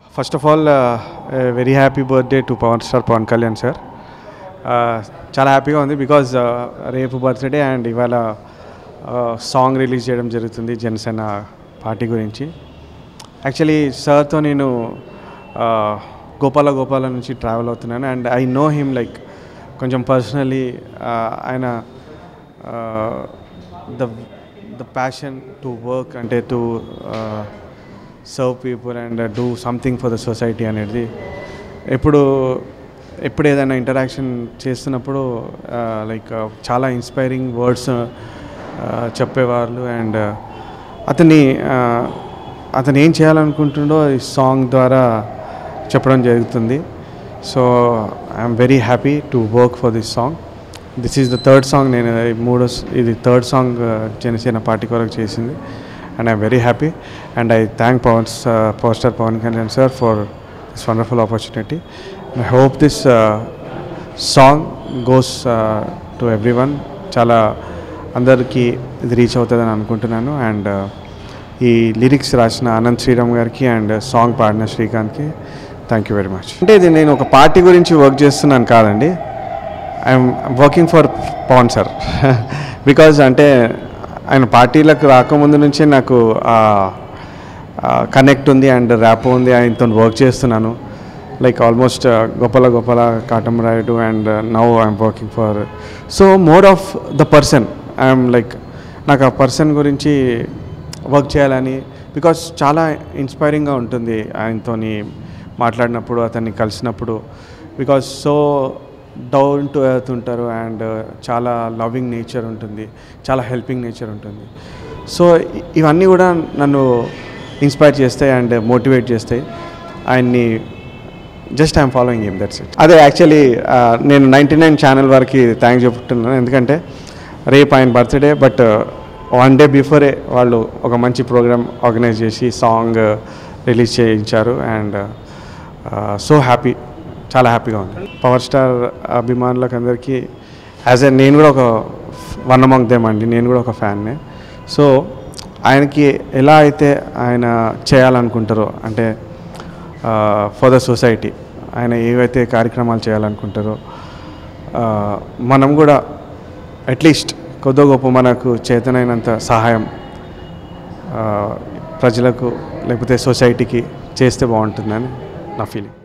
first of all very happy birthday to Pavan star Pavan Kalyan sir చాలా హ్యాపీగా ఉంది బికాజ్ రేపు బర్త్డే అండ్ ఇవాళ సాంగ్ రిలీజ్ చేయడం జరుగుతుంది జనసేన పార్టీ గురించి యాక్చువల్లీ సార్తో నేను uh, గోపాల గోపాల నుంచి ట్రావెల్ అవుతున్నాను and I know him like కొంచెం పర్సనలీ ఆయన the the passion to work అంటే to serve people and do something for the society అనేది ఎప్పుడు ఎప్పుడు ఏదైనా ఇంటరాక్షన్ చేస్తున్నప్పుడు లైక్ చాలా ఇన్స్పైరింగ్ వర్డ్స్ చెప్పేవాళ్ళు అండ్ అతన్ని uh, అతను ఏం చేయాలనుకుంటుండో ఈ సాంగ్ ద్వారా చెప్పడం జరుగుతుంది so I'm very happy to work for this song this is the third song నేను ఈ మూడో s- ఇది థర్డ్ సాంగ్ జనసేన పార్టీ కొరకు చేసింది and I'm very happy and I thank Pavan power star Pavan Kalyan sir for this wonderful opportunity I hope this song goes to everyone చాలా అందరికీ ఇది reach అవుతుందని అనుకుంటున్నాను అండ్ ఈ లిరిక్స్ రాసిన అనంత్ శ్రీరామ్ గారికి అండ్ సాంగ్ పాడిన శ్రీకాంత్కి థ్యాంక్ యూ వెరీ మచ్ అంటే ఇది నేను ఒక పార్టీ గురించి వర్క్ చేస్తున్నాను కాదండి I'm working for Pavan sir because అంటే ఆయన పార్టీలకు రాకముందు నుంచే నాకు కనెక్ట్ ఉంది అండ్ ర్యాప్ ఉంది ఆయనతో వర్క్ చేస్తున్నాను like almost Gopala Gopala Katamarayudu and now I'm working for so more of the person I'm like నాకు ఆ పర్సన్ గురించి వర్క్ చేయాలని బికాస్ చాలా ఇన్స్పైరింగ్గా ఉంటుంది ఆయనతోని మాట్లాడినప్పుడు అతన్ని కలిసినప్పుడు because so down to earth ఉంటారు అండ్ చాలా లవింగ్ నేచర్ ఉంటుంది చాలా హెల్పింగ్ నేచర్ ఉంటుంది సో ఇ- ఇవన్నీ కూడా నన్ను ఇన్స్పైర్ చేస్తాయి అండ్ మోటివేట్ చేస్తాయి ఆయన్ని just I'm following him that's it అదే యాక్చువల్లీ నేను నైంటీ నైన్ ఛానల్ వారికి థ్యాంక్స్ చెప్తున్నాను ఎందుకంటే రేపు ఆయన birthday but one day before వాళ్ళు ఒక మంచి ప్రోగ్రామ్ ఆర్గనైజ్ చేసి సాంగ్ రిలీజ్ చేయించారు అండ్ సో హ్యాపీ చాలా హ్యాపీగా ఉంది పవర్ స్టార్ అభిమానులకు అందరికీ యాజ్ ఎ నేను కూడా ఒక వన్ అమాంగ్ దేమ్ అండి నేను కూడా ఒక ఫ్యాన్నే సో ఆయనకి ఎలా అయితే ఆయన చేయాలనుకుంటారో అంటే ఫర్ ద సొసైటీ ఆయన ఏవైతే కార్యక్రమాలు చేయాలనుకుంటారో ఆ, మనం కూడా అట్లీస్ట్ కొద్ది గొప్ప మనకు చేతనైనంత సహాయం ఆ, ప్రజలకు లేకపోతే సొసైటీకి చేస్తే బాగుంటుందని నా ఫీలింగ్